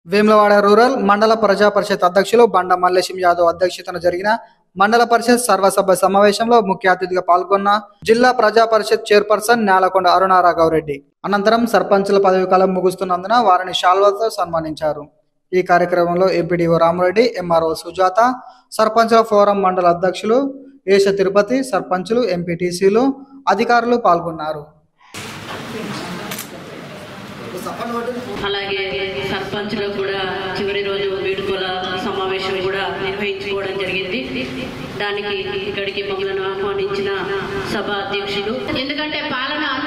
Vemulawada rural మండల ప్రజా పరిషత్ అధ్యక్షులు బండ మల్లేశం యాదవ్ అధ్యక్షతన జరిగిన మండల పరిషత్ సర్వసభ సమావేశంలో ముఖ్య అతిథిగా పాల్గొన్న జిల్లా ప్రజా పరిషత్ చైర్పర్సన్ నేలకొండ అరుణారాఘవరెడ్డి అనంతరం సర్పంచుల పదవి కాలం ముగుస్తున్నందున వారిని శాల్వాతో సన్మానించారు ఈ కార్యక్రమంలో ఎంపీడీఓ రామరెడ్డి ఎంఆర్ఓ సుజాత సర్పంచుల ఫోరం మండల అధ్యక్షులు ఏష తిరుపతి సర్పంచులు ఎంపీటీసీలు అధికారులు పాల్గొన్నారు అలాగే సర్పంచ్లకు కూడా చివరి రోజు వేడుకల సమావేశం కూడా నిర్వహించుకోవడం జరిగింది దానికి ఇక్కడికి మమ్మల్ని ఆహ్వానించిన సభ అధ్యక్షులు ఎందుకంటే పాలన